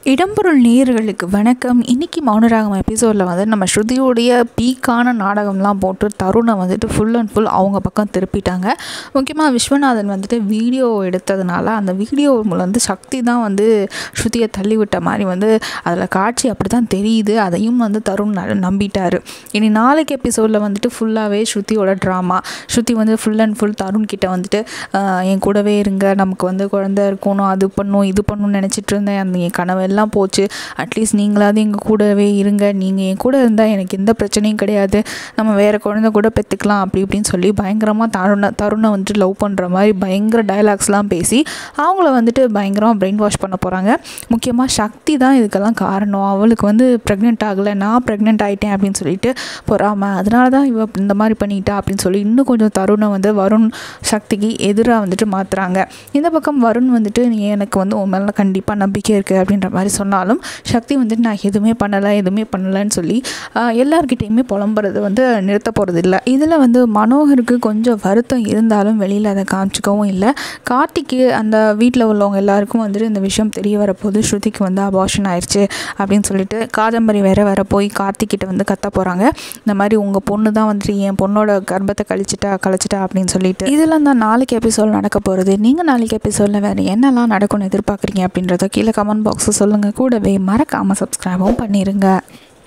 இடம்பொருள் நேயர்களுக்கு வணக்கம் இன்னைக்கு மௌனராகம் எபிசோடில் வந்து நம்ம ஸ்ருதியோடைய பீக்கான நாடகம்லாம் போட்டு தருணை வந்துட்டு ஃபுல் அண்ட் ஃபுல் அவங்க பக்கம் திருப்பிட்டாங்க முக்கியமாக விஸ்வநாதன் வந்துட்டு வீடியோ எடுத்ததுனால அந்த வீடியோ வந்து சக்தி தான் வந்து ஸ்ருதியை தள்ளி விட்ட மாதிரி வந்து அதில் காட்சி அப்படி தான் தெரியுது அதையும் வந்து தருண் ந- நம்பிட்டாரு இனி நாளைக்கு எபிசோடில் வந்துட்டு ஃபுல்லாகவே ஸ்ருதியோட ட்ராமா ஸ்ருதி வந்து ஃபுல் அண்ட் ஃபுல் தருண் கிட்ட வந்துட்டு ஆஹ், என் கூடவே இருங்க நமக்கு வந்து குழந்தை இருக்கணும் அது பண்ணும் இது பண்ணணும்னு நினச்சிட்டு இருந்தேன் அந்த என் கனவெல்லாம் போச்சு அட்லீஸ்ட் நீங்களாவது எங்கள் கூடவே இருங்க நீங்கள் என் கூட இருந்தால் எனக்கு எந்த பிரச்சனையும் கிடையாது நம்ம வேறு குழந்தை கூட பெற்றுக்கலாம் அப்படி இப்படின்னு சொல்லி பயங்கரமாக தருணை தருணை வந்துட்டு லவ் பண்ணுற மாதிரி பயங்கர டயலாக்ஸ்லாம் பேசி அவங்கள வந்துட்டு பயங்கரமாக பிரெயின் வாஷ் பண்ண போகிறாங்க முக்கியமாக சக்தி தான் இதுக்கெல்லாம் காரணம் அவளுக்கு வந்து ப்ரெக்னென்ட் ஆகலை நான் ப்ரெக்னென்ட் ஆகிட்டேன் அப்படின்னு சொல்லிட்டு பொறாம அதனால தான் இவ இந்த மாதிரி பண்ணிட்டா அப்படின்னு சொல்லி இன்னும் கொஞ்சம் தருணை வந்து வருண் சக்திக்கு எதிராக வந்துட்டு மாற்றுறாங்க இந்த பக்கம் வருண் வந்துட்டு நீ எனக்கு வந்து உன் மேலே கண்டிப்பாக நம்பிக்கை இருக்குது அப்படின்ற மாதிரி சொன்னாலும் சக்தி வந்துட்டு நான் எதுவுமே பண்ணலை எதுவுமே பண்ணலைன்னு சொல்லி ஆஹ், எல்லார்கிட்டேயுமே புலம்புறது வந்து நிறுத்த போகிறது இல்லை இதில் வந்து மனோகருக்கு கொஞ்சம் வருத்தம் இருந்தாலும் வெளியில் அதை காமிச்சிக்கவும் இல்லை கார்த்திக்கு அந்த வீட்டில் உள்ளவங்க எல்லாருக்கும் வந்துட்டு இந்த விஷயம் தெரிய வரப்போது ஸ்ருதிக்கு வந்து அபார்ஷன் ஆயிடுச்சு அப்படின்னு சொல்லிட்டு காதம்பரி வேற வர போய் கார்த்திக்கிட்ட வந்து கத்த போகிறாங்க இந்த மாதிரி உங்கள் பொண்ணு தான் வந்துட்டு என் பொண்ணோட கர்ப்பத்தை கழிச்சிட்டா கழிச்சிட்டா அப்படின்னு சொல்லிட்டு இதெல்லாம் தான் நாளைக்கு எபிசோட் நடக்க போகிறது நீங்கள் நாளைக்கு எபிசோடில் வேறு என்னெல்லாம் நடக்கும்னு எதிர்பார்க்குறீங்க அப்படின்றத கீழே கமெண்ட் பாக்ஸில் சொல்லுங்கள் கூடவே மறக்காமல் சப்ஸ்கிரைபும் பண்ணிடுங்க